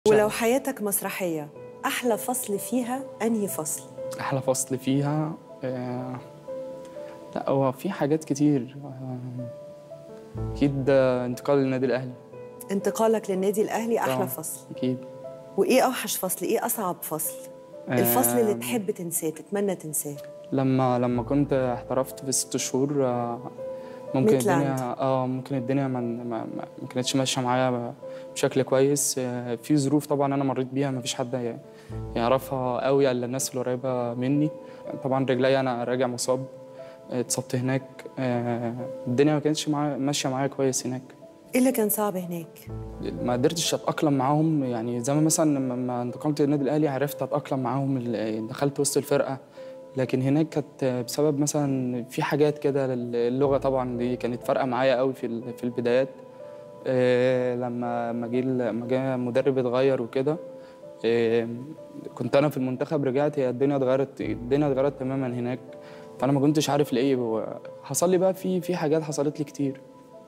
ولو حياتك مسرحية أحلى فصل فيها أنهي فصل؟ احلى فصل فيها آه، لا هو في حاجات كتير آه، اكيد آه، انتقال للنادي الاهلي انتقالك للنادي الأهلي أحلى طبعاً. فصل اكيد وإيه أوحش فصل؟ إيه أصعب فصل؟ الفصل اللي آم، تحب تنساه تتمنى تنساه لما لما كنت احترفت في ست شهور آه، ممكن ميتلاند. الدنيا اه ممكن الدنيا ما ما, ما ما كانتش ماشيه معايا بشكل كويس آه، في ظروف طبعا انا مريت بيها ما فيش حد ي- يعرفها قوي الا الناس اللي قريبه مني طبعا رجلي انا راجع مصاب آه، اتصبت هناك آه، الدنيا ما كانتش معايا ماشيه معايا كويس هناك إيه اللي كان صعب هناك؟ ما قدرتش اتاقلم معاهم يعني زي ما مثلا لما لما انتقلت للنادي الاهلي عرفت اتاقلم معاهم ال- دخلت وسط الفرقه لكن هناك كانت بسبب مثلا في حاجات كده اللغه طبعا دي كانت فارقه معايا قوي في ال- في البدايات إيه لما لما جه لما جه مدرب اتغير وكده إيه كنت انا في المنتخب رجعت هي الدنيا اتغيرت الدنيا اتغيرت تماما هناك فانا ما كنتش عارف ليه هو حصل لي بقى في في حاجات حصلت لي كتير